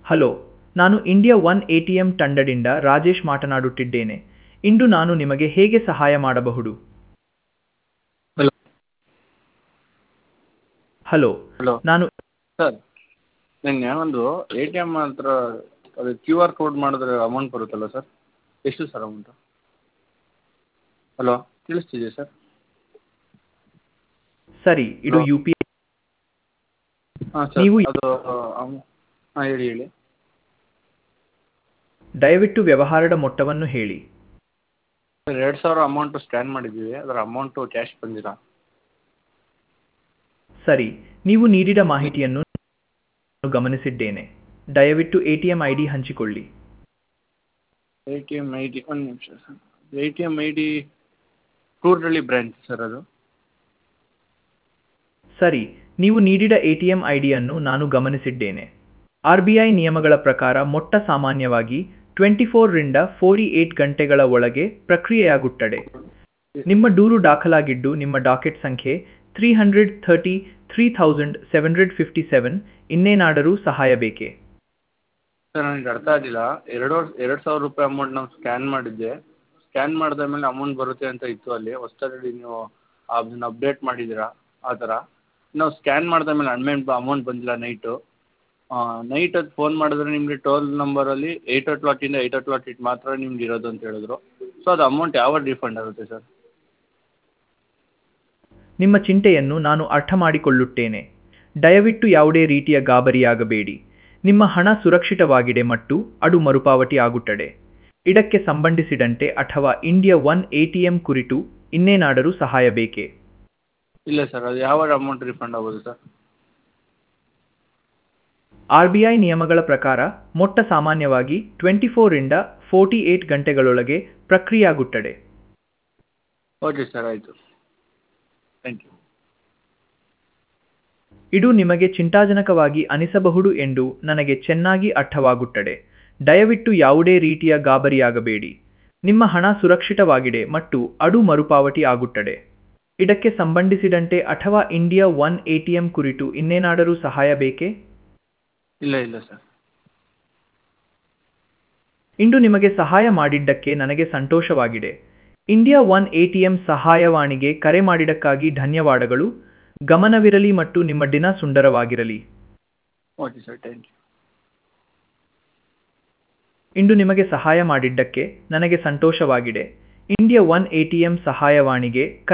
Hello ನಾನು India one A T M ತಂಡದಿಂದ ರಾಜೇಶ್ ಮಾತನಾಡುತ್ತಿದ್ದೇನೆ ಇಂದು ನಾನು ನಿಮಗೆ ಹೇಗೆ ಸಹಾಯ ಮಾಡಬಹುದು ಹಲೋ ಹಲೋ ಹಲೋ ನಾನು ಸರ್ ನಿನ್ನೆ ಒಂದು ಎ ಟಿ ಎಮ್ ಹತ್ರ ಅದು ಕ್ಯೂ ಆರ್ ಕೋಡ್ ಮಾಡಿದ್ರೆ ಅಮೌಂಟ್ ಬರುತ್ತಲ್ಲ ಸರ್ ಎಷ್ಟು ಸರ್ ಅಮೌಂಟು ಹಲೋ ಕೇಳಿಸ್ತಿದೆಯಾ ಸರ್ ಸರಿ ಇದು ಹಲೋ. ಯು ಪಿ ಹಾಂ ಸರ್ ನೀವು- ಅದು ಹಾಂ ಹೇಳಿ ಹೇಳಿ ದಯವಿಟ್ಟು ವ್ಯವಹಾರದ ಮೊತ್ತವನ್ನು ಹೇಳಿ ಸರ್ ಎರಡು ಸಾವಿರ ಅಮೌಂಟು ಸ್ಕ್ಯಾನ್ ಮಾಡಿದ್ದೀವಿ ಅದರ ಅಮೌಂಟು ಕ್ಯಾಶ್ ಬಂದಿಲ್ಲ ಸರಿ ನೀವು ನೀಡಿದ ಮಾಹಿತಿಯನ್ನು ನಾನು ಗಮನಿಸಿದ್ದೇನೆ ದಯವಿಟ್ಟು A T M I D ಹಂಚಿಕೊಳ್ಳಿ A T M I D ಒಂದು ನಿಮಿಷ sir A T M I D Koorgalli branch sir ಅದು ಸರಿ ನೀವು ನೀಡಿದ ಎ ಟಿ ಎಂ ಐ ಡಿಯನ್ನು ನಾನು ಗಮನಿಸಿದ್ದೇನೆ ಆರ್ ಬಿ ಐ ನಿಯಮಗಳ ಪ್ರಕಾರ ಮೊಟ್ಟ ಸಾಮಾನ್ಯವಾಗಿ ಟ್ವೆಂಟಿ ಫೋರ್ರಿಂದ ಫೋರ್ಟಿ ಏಟ್ ಗಂಟೆಗಳ ಒಳಗೆ ಪ್ರಕ್ರಿಯೆಯಾಗುತ್ತದೆ ನಿಮ್ಮ ದೂರು ದಾಖಲಾಗಿದ್ದು ನಿಮ್ಮ ಡಾಕೆಟ್ ಸಂಖ್ಯೆ three hundred thirty three thousand seven hundred fifty seven ಇನ್ನೇನಾದರೂ ಸಹಾಯ ಬೇಕೇ ಸರ್ ನನಗೆ ಅರ್ಥ ಆಗಿಲ್ಲ ಎರಡು ಎರಡು ಸಾವಿರ ರೂಪಾಯಿ ಅಮೌಂಟ್ ನಾವು ಸ್ಕ್ಯಾನ್ ಮಾಡಿದ್ದೆ ಸ್ಕ್ಯಾನ್ ಮಾಡಿದ ಮೇಲೆ ಅಮೌಂಟ್ ಬರುತ್ತೆ ಅಂತ ಇತ್ತು ಅಲ್ಲಿ ಹೊಸ್ದಾಗಿ ನೀವು ಅದನ್ನ ಅಪ್ಡೇಟ್ ಮಾಡಿದ್ದೀರಾ ಆ ಥರ ನಾವು ಸ್ಕ್ಯಾನ್ ಮಾಡಿದ ಮೇಲೆ ಅಮೌಂಟ್ ಅಮೌಂಟ್ ಬಂದಿಲ್ಲ ನೈಟು ನೈಟ್ ಅದು ಫೋನ್ ಮಾಡಿದ್ರೆ ನಿಮಗೆ ಟೋಲ್ ನಂಬರಲ್ಲಿ ಏಯ್ಟ್ ಓ ಕ್ಲಾಕಿಂದ ಏಯ್ಟ್ ಓ ಕ್ಲಾಕ್ ಇಟ್ಟು ಮಾತ್ರ ನಿಮ್ಗೆ ಇರೋದು ಅಂತ ಹೇಳಿದ್ರು ಸೊ ಅದು ಅಮೌಂಟ್ ಯಾವಾಗ ರಿಫಂಡ್ ಆಗುತ್ತೆ ಸರ್ ನಿಮ್ಮ ಚಿಂತೆಯನ್ನು ನಾನು ಅರ್ಥ ಮಾಡಿಕೊಳ್ಳುತ್ತೇನೆ ದಯವಿಟ್ಟು ಯಾವುದೇ ರೀತಿಯ ಗಾಬರಿಯಾಗಬೇಡಿ ನಿಮ್ಮ ಹಣ ಸುರಕ್ಷಿತವಾಗಿದೆ ಮತ್ತು ಅದು ಮರುಪಾವತಿ ಆಗುತ್ತದೆ ಇದಕ್ಕೆ ಸಂಬಂಧಿಸಿದಂತೆ ಅಥವಾ India one A T M ಕುರಿತು ಇನ್ನೇನಾದರೂ ಸಹಾಯ ಬೇಕೇ ಇಲ್ಲ ಸರ್ ಅದು ಯಾವಾಗ ಅಮೌಂಟ್ ರಿಫಂಡ್ ಆಗೋದು ಸರ್ ಆರ್ ಬಿ ಐ ನಿಯಮಗಳ ಪ್ರಕಾರ ಮೊಟ್ಟ ಸಾಮಾನ್ಯವಾಗಿ ಟ್ವೆಂಟಿ ಫೋರಿಂದ ಫೋರ್ಟಿ ಏಟ್ ಗಂಟೆಗಳೊಳಗೆ ಪ್ರಕ್ರಿಯೆಯಾಗುತ್ತದೆ ಓಕೆ ಸರ್ ಆಯಿತು ಥ್ಯಾಂಕ್ ಯು ಇದು ನಿಮಗೆ ಚಿಂತಾಜನಕವಾಗಿ ಅನಿಸಬಹುದು ಎಂದು ನನಗೆ ಚೆನ್ನಾಗಿ ಅರ್ಥವಾಗುತ್ತದೆ ದಯವಿಟ್ಟು ಯಾವುದೇ ರೀತಿಯ ಗಾಬರಿಯಾಗಬೇಡಿ ನಿಮ್ಮ ಹಣ ಸುರಕ್ಷಿತವಾಗಿದೆ ಮತ್ತು ಅದು ಮರುಪಾವತಿ ಆಗುತ್ತದೆ ಇದಕ್ಕೆ ಸಂಬಂಧಿಸಿದಂತೆ ಅಥವಾ India one A T M ಕುರಿತು ಇನ್ನೇನಾದರೂ ಸಹಾಯ ಬೇಕೇ ಇಲ್ಲ ಇಲ್ಲ ಸರ್ ಇಂದು ನಿಮಗೆ ಸಹಾಯ ಮಾಡಿದ್ದಕ್ಕೆ ನನಗೆ ಸಂತೋಷವಾಗಿದೆ India one A T M ಸಹಾಯವಾಣಿಗೆ ಕರೆ ಮಾಡಿದ್ದಕ್ಕಾಗಿ ಧನ್ಯವಾದಗಳು ಗಮನವಿರಲಿ ಮತ್ತು ನಿಮ್ಮ ದಿನ ಸುಂದರವಾಗಿರಲಿ ಓಕೆ ಸರ್ ಥ್ಯಾಂಕ್ ಯು ಇಂದು ನಿಮಗೆ ಸಹಾಯ ಮಾಡಿದ್ದಕ್ಕೆ ನನಗೆ ಸಂತೋಷವಾಗಿದೆ India one A T M ಸಹಾಯವಾಣಿಗೆ